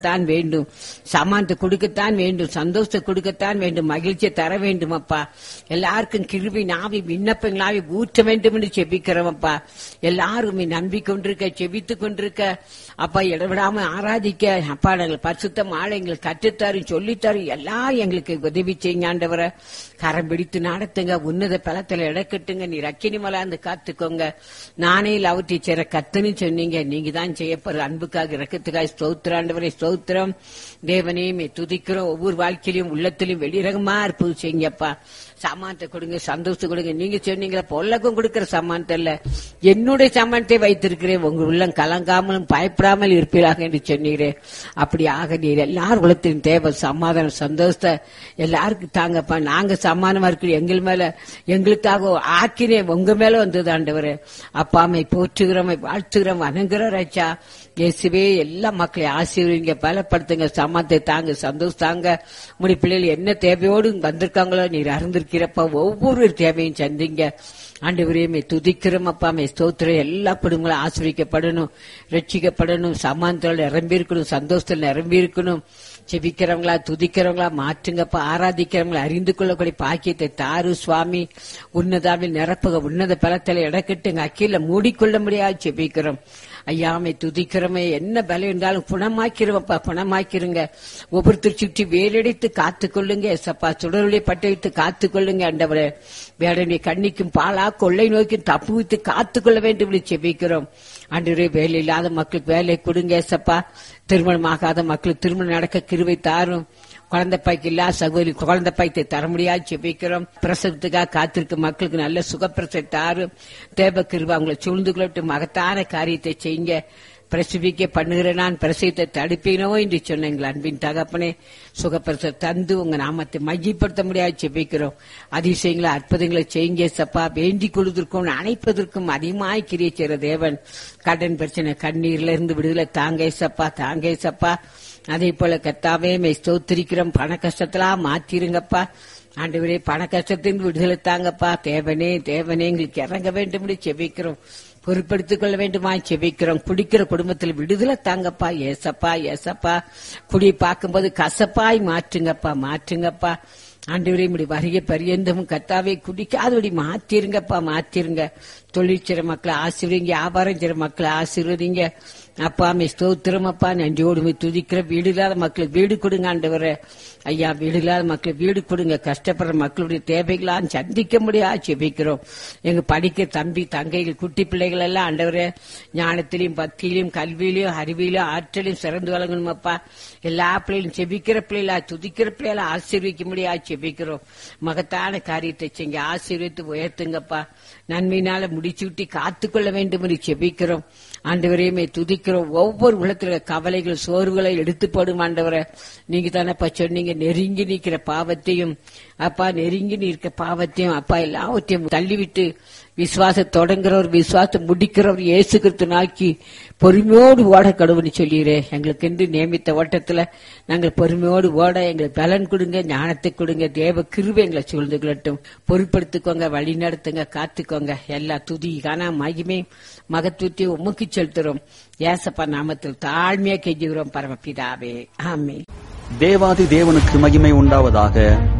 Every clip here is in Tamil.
தான் வேண்டும் சமானத்தை கொடுக்கத்தான் வேண்டும் சந்தோஷத்தை கொடுக்கத்தான் வேண்டும் மகிழ்ச்சியை தர வேண்டும் அப்பா எல்லாருக்கும் கிருபி நாவி விண்ணப்பங்களாவி ஊற்ற வேண்டும் என்று செபிக்கிறோம் அப்பா எல்லாரும் நம்பிக்கொண்டிருக்க செபித்து கொண்டிருக்க அப்பா இடவிடாம ஆராதிக்க அப்பா நாங்கள் பரிசுத்தம் ஆளை எங்களுக்கு கற்றுத்தாரும் சொல்லித்தாரும் எல்லாம் எங்களுக்கு உதவி செய்யுங்க ஆண்டவரை கரம் பிடித்து நடத்துங்க உன்னத பலத்துல இடக்கட்டுங்க நீ ரக்கினி மலாந்து காத்துக்கோங்க நானே லவ் டீச்சரை கத்துன்னு சொன்னீங்க நீங்க தான் செய்யப்படுற அன்புக்காக இறக்கத்துக்காக ஸ்தோத்திரம் ஆண்டவரை ஸ்தோத்திரம் தேவனே மே துதிக்கிறோம் ஒவ்வொரு வாழ்க்கையிலும் உள்ளத்திலும் வெளிரகமா இருப்பது செய்யுங்கப்பா சாமானத்தை கொடுங்க சந்தோஷத்தை கொடுங்க நீங்க சொன்னீங்களா பொல்லகம் கொடுக்கிற சாமானத்தை இல்ல என்னுடைய சாமானத்தை வைத்திருக்கிறேன் உங்க உள்ளம் கலங்காமலும் பயப்படாமல் இருப்பீராக என்று சொன்னீரே அப்படி ஆக நீர் எல்லார் உள்ளத்தின் தேவை சமாதானம் சந்தோஷத்தை எல்லாருக்கும் தாங்கப்பா நாங்க சமானமா இருக்கிற எங்கள் மேல எங்களுக்காக ஆக்கினே உங்க மேல வந்தது ஆண்டவரே அப்பாமை போற்றுகிறோம் வாழ்த்துகிறோம் வணங்குறோம் ராஜா இயேசுவே எல்லா மக்களையும் ஆசீர்வதிங்க பலப்படுத்துங்க சமாத்தை தாங்க சந்தோஷம் தாங்க முடி பிள்ளைகள் என்ன தேவையோடு வந்திருக்காங்களோ நீர் அறிந்திருக்கிறப்ப ஒவ்வொரு தேவையும் சந்திங்க ஆண்டவரையுமே துதிக்கிறோம் அப்பாமே ஸ்தோத்திரம் எல்லா குடும்பங்களும் ஆசிரிக்கப்படணும் ரட்சிக்கப்படணும் சமாந்தத்தில் நிரம்பி இருக்கணும் சந்தோஷத்தில் நிரம்பி இருக்கணும் செபிக்கிறவங்களா துதிக்கிறவங்களா மாற்றுங்கப்பா ஆராதிக்கிறவங்களா அறிந்து கொள்ளக்கூடிய பாக்கியத்தை தாரு சுவாமி உன்னதாவில் நிரப்புக உன்னத பலத்தில் இடக்கட்டுங்க அக்கீழ மூடிக்கொள்ள முடியாது செபிக்கிறோம் ஐயாமை துதிக்கிறோமே என்ன பலம் இருந்தாலும் குணமாக்கிறவப்பா குணமாக்கிருங்க ஒவ்வொருத்தர் சுற்றி வேலடித்து காத்துக்கொள்ளுங்க எசப்பா சுடருளை பட்டு வைத்து காத்துக்கொள்ளுங்க அண்டவரே வேடனை கண்ணிக்கும் பாலா கொள்ளை நோக்கி தப்பு வைத்து காத்துக்கொள்ள வேண்டும் என்று செபிக்கிறோம் அன்றே வேலை இல்லாத மக்களுக்கு வேலை கொடுங்க ஏசப்பா திருமணம் ஆகாத மக்களுக்கு திருமணம் நடக்க கிருவை தாரும் குழந்தை பாய்க்கு இல்லா சகோதரி குழந்தை பாய்த்தை தர முடியாது செபிக்கிறோம் பிரசவத்துக்காக காத்திருக்க மக்களுக்கு நல்ல சுகப்பிரசை தாரும் தேவ கிருபா அவங்களை சூழ்ந்து கொள்ளட்டு மகத்தான காரியத்தை செய்யுங்க பிரசவிக்க பண்ணுகிற நான் பிரசவத்தை தடுப்பீனோ என்று சொன்ன எங்கள் அன்பின் தகப்பனே சுகப்பிரச தந்து உங்க நாமத்தை மையப்படுத்த முடியாது செபிக்கிறோம் அதிசயங்களை அற்புதங்களை செய்யுங்க சப்பா வேண்டிக் கொள்வதற்கும் அணைப்பதற்கும் அதிகமாய் கிரியை செய்கிற தேவன் கடன் பிரச்சனை கண்ணீர்ல இருந்து விடுதலை தாங்க சப்பா தாங்க சப்பா அதே போல கத்தாவே மெய் ஸ்தோத்திரிக்கிறோம் பண கஷ்டத்தெல்லாம் மாத்திருங்கப்பா ஆண்டவரே பண கஷ்டத்தின் விடுதலை தாங்கப்பா தேவனே தேவனே எங்களுக்கு இறங்க வேண்டும் செபிக்கிறோம் பொறுப்படுத்திக் கொள்ள வேண்டுமா செபிக்கிறோம் குடிக்கிற குடும்பத்தில் விடுதலை தாங்கப்பா ஏசப்பா ஏசப்பா குடி பார்க்கும்போது கசப்பாய் மாற்றுங்கப்பா மாற்றுங்கப்பா ஆண்டவரே இப்படி வருகை பரியந்தமும் கத்தாவே குடிக்காதபடி மாத்திருங்கப்பா மாத்திருங்க தொழில் செய்ற மக்களை ஆசீர்வதிங்க வியாபாரம் செய்ற மக்களை ஆசீர்வதிங்க அப்பா மே ஸ்தோத்திரம் அப்பா நன்றியோடு போய் துதிக்கிற வீடு இல்லாத மக்களுக்கு வீடு கொடுங்க ஆண்டவரே ஐயா வீடு இல்லாத மக்களுக்கு வீடு கொடுங்க கஷ்டப்படுற மக்களுடைய தேவைகளாம் சந்திக்க முடியாது செபிக்கிறோம் எங்க படிக்க தம்பி தங்கைகள் குட்டி பிள்ளைகள் எல்லாம் ஆண்டவரே ஞானத்திலையும் பக்தியிலையும் கல்வியிலையும் அறிவியிலும் ஆற்றலையும் சிறந்து வழங்கணும் அப்பா எல்லா பிள்ளைகளும் செபிக்கிற பிள்ளைகளா துதிக்கிற பிள்ளைகளா ஆசீர்விக்க முடியாது செபிக்கிறோம் மகத்தான காரியத்தை செஞ்சு ஆசீர்வித்து உயர்த்துங்கப்பா நன்மையினால முடிச்சு விட்டு காத்துக்கொள்ள வேண்டும் என்று செபிக்கிறோம் ஆண்டவரையுமே துதிக்கிறோம் ஒவ்வொரு உலகத்துல கவலைகள் சோர்வுகளை எடுத்து போடும் ஆண்டவரை நீங்க தானப்பா சொன்னீங்க நெருங்கி நிற்கிற பாவத்தையும் அப்பா நெருங்கி நிற்கிற பாவத்தையும் அப்பா எல்லாவற்றையும் தள்ளிவிட்டு விசுவாச தொடங்குறவர் விசுவாசம் முடிக்கிறவர் இயேசு கிறிஸ்து நாக்கி பொறுமையோடு ஓட கடவுள்னு சொல்லிடுறே எங்களுக்கு என்று நியமித்த ஓட்டத்துல நாங்கள் பொறுமையோடு ஓட எங்களுக்கு பலன் கொடுங்க ஞானத்தை கொடுங்க தேவ கிருவை எங்களை சூழ்ந்து கொள்ளட்டும் பொருட்படுத்திக்கோங்க வழி நடத்துங்க காத்துக்கோங்க எல்லா துதி காணா மகிமை மகத்துவத்தை உமக்கு செலுத்துறோம் ஏசப்பா நாமத்தில் தாழ்மையா கெஞ்சுகிறோம் பரமபிதாவே ஆமே தேவாதி தேவனுக்கு மகிமை உண்டாவதாக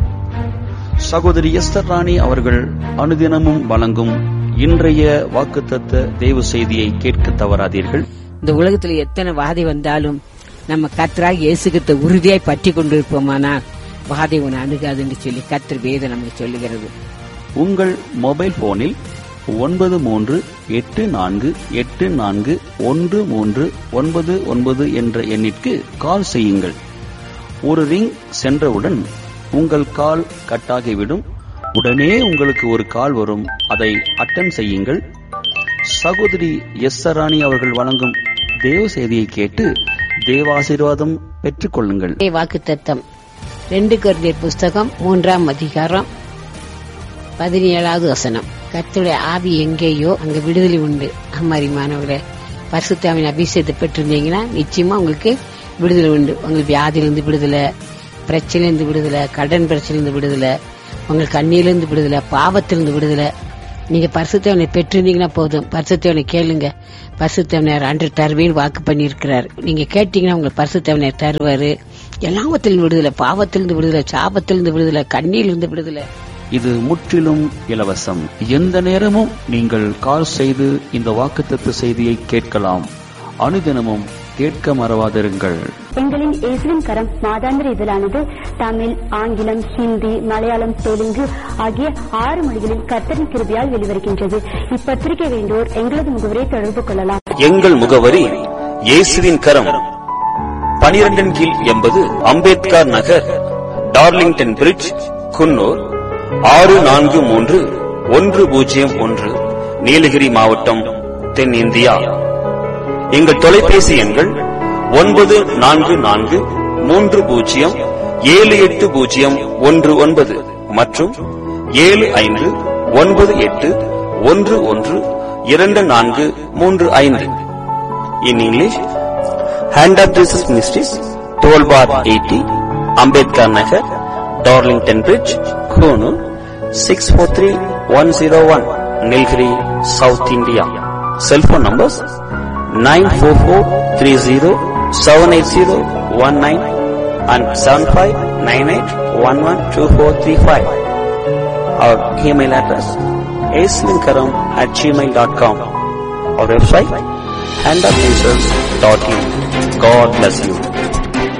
சகோதரி எஸ்தர் ராணி அவர்கள் அனுதினமும் வழங்கும் இன்றைய வாக்குத்தத்த தேவ செய்தியை கேட்க தவறாதீர்கள் இந்த உலகத்துல எத்தனை வாதை வந்தாலும் நம்ம கத்தராக இயேசுகிட்ட உறுதியாய் பற்றி கொண்டிருப்போமானால் வாதை உன்னை அணுகாதுன்னு சொல்லி கத்தர் வேதம் நமக்கு சொல்லுகிறது உங்கள் மொபைல் போனில் ஒன்பது மூன்று எட்டு நான்கு எட்டு நான்கு ஒன்று மூன்று ஒன்பது ஒன்பது என்ற எண்ணிற்கு கால் செய்யுங்கள் ஒரு ரிங் சென்றவுடன் உங்கள் கால் கட்டாகிவிடும் உடனே உங்களுக்கு ஒரு கால் வரும் அதை அட்டன் செய்யுங்கள் சகோதரி எஸ் சராணி அவர்கள் வழங்கும் தேவ செய்தியை கேட்டு தேவாசீர்வாதம் பெற்றுக்கொள்ளுங்கள் வாக்கு தத்தம் ரெண்டு கொரிந்தியர் புஸ்தகம் மூன்றாம் அதிகாரம் பதினேழாவது வசனம் கர்த்தருடைய ஆவி எங்கேயோ அங்க விடுதலை உண்டு அம்மாரி மாணவர்களே பரிசுத்தாவின் அபிஷேகத்தை பெற்றிருந்தீங்கன்னா நிச்சயமா உங்களுக்கு விடுதலை உண்டு உங்களுக்கு வியாதியிலிருந்து விடுதலை பிரச்சனையிலிருந்து விடுதலை கடன் பிரச்சனையிலிருந்து விடுதலை உங்களுக்கு கண்ணியிலிருந்து விடுதலை பாவத்திலிருந்து விடுதலை நீங்க பரிசுத்தவனை பெற்றிருந்தீங்கன்னா போதும் பரிசுத்தவனை கேளுங்க பரிசுத்தவனர் அன்று தருவேன்னு வாக்கு பண்ணியிருக்கிறார் நீங்க கேட்டீங்கன்னா உங்களுக்கு பரிசுத்தவனர் தருவாரு எல்லாவத்திலிருந்து விடுதலை பாவத்திலிருந்து விடுதலை சாபத்திலிருந்து விடுதலை கண்ணியிலிருந்து விடுதலை இது முற்றிலும் இலவசம் எந்த நேரமும் நீங்கள் கால் செய்து இந்த வாக்குத்தத்த செய்தியை கேட்கலாம் அனுதினமும் கேட்க மறவாதிருங்கள் எங்களின் இயேசுவின் கரம் மாதாந்திர இதழானது தமிழ் ஆங்கிலம் ஹிந்தி மலையாளம் தெலுங்கு ஆகிய ஆறு மொழிகளில் கர்த்தரின் கிருபியால் வெளிவருகின்றது இப்பத்திரிகை வேண்டோர் எங்களது முகவரை தொடர்பு கொள்ளலாம் எங்கள் முகவரி இயேசுவின் கரம் பனிரெண்டின் கீழ் எண்பது அம்பேத்கர் நகர் டார்லிங்டன் பிரிட்ஜ் குன்னூர் ஆறு நான்கு மூன்று ஒன்று பூஜ்ஜியம் ஒன்று நீலகிரி மாவட்டம் தென்னிந்தியா எங்கள் தொலைபேசி எண்கள் ஒன்பது நான்கு நான்கு மூன்று பூஜ்ஜியம் ஏழு எட்டு பூஜ்ஜியம் ஒன்று ஒன்பது மற்றும் ஏழு ஐந்து ஒன்பது எட்டு ஒன்று ஒன்று இரண்டு நான்கு மூன்று ஐந்து in English hand of Jesus ministries twelve bar eighty Ambedkar Nagar Darlington bridge Coonoor six four three one zero one Nilgiri south India cellphone numbers nine four four three zero seven eight zero one nine and seven five nine eight one one two four three five our email address ஏஸ்லிங்கரம் at Gmail dot com our website handofjesus.in. God bless you.